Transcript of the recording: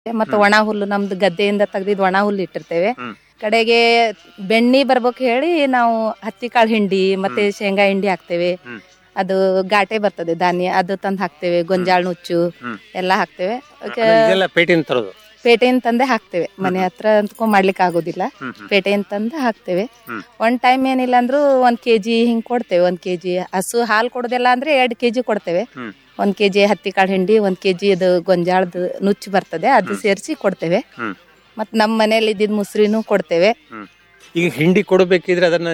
ಮತ್ತೆ ಒಣ ಹುಲ್ಲು ನಮ್ದು ಗದ್ದೆಯಿಂದ ತೆಗ್ದಿದ್ ಒಣ ಹುಲ್ಲು ಇಟ್ಟಿರ್ತೇವೆ ಹ್ಮ್. ಕಡೆಗೆ ಬೆಣ್ಣಿ ಬರ್ಬೇಕು ಹೇಳಿ ನಾವು ಹತ್ತಿ ಕಾಳು ಹಿಂಡಿ ಮತ್ತೆ ಶೇಂಗಾ ಹಿಂಡಿ ಹಾಕ್ತೇವೆ ಹ್ಮ್. ಅದು ಘಾಟೆ ಬರ್ತದೆ ಧಾನ್ಯ ಅದು ತಂದು ಹಾಕ್ತೇವೆ ಗೊಂಜಾಳ ನುಚ್ಚು ಹ್ಮ್. ಎಲ್ಲ ಹಾಕ್ತೇವೆ ಅದಕ್ಕೆ ಇದೆಲ್ಲ ಪೇಟೆಯಿಂದ ತರೋದು ಪೇಟೆಯಿಂದ ತಂದೆ ಹಾಕ್ತೇವೆ ಮನೆ ಹತ್ರ ಅಂತ್ಕೊ ಮಾಡ್ಲಿಕ್ಕೆ ಆಗೋದಿಲ್ಲ ಹ್ಮ್ ಹ್ಮ್. ಪೇಟೆಯಿಂದ ತಂದು ಹಾಕ್ತೇವೆ ಹ್ಮ್. ಒಂದ್ ಟೈಮ್ ಏನಿಲ್ಲ ಅಂದ್ರೂ ಒಂದ್ ಕೆಜಿ ಹಿಂಗ್ ಕೊಡ್ತೇವೆ ಒಂದ್ ಕೆಜಿ ಹಸು ಹಾಲು ಕೊಡೋದಿಲ್ಲ ಅಂದ್ರೆ ಎರಡ್ ಕೆಜಿ ಕೊಡ್ತೇವೆ ಹ್ಮ್. ಒಂದ್ ಕೆಜಿ ಹತ್ತಿ ಕಾಳು ಹಿಂಡಿ ಒಂದ್ ಕೆಜಿ ಅದು ಗೊಂಜಾಳದ ನುಚ್ಚು ಬರ್ತದೆ ಅದು ಸೇರಿಸಿ ಕೊಡ್ತೇವೆ ಹ್ಮ್. ಮತ್ ನಮ್ಮ ಮನೇಲಿ ಇದ್ದಿದ್ ಮುಸ್ರಿನೂ ಕೊಡ್ತೇವೆ ಈಗ ಹಿಂಡಿ ಕೊಡಬೇಕಿದ್ರೆ ಅದನ್ನ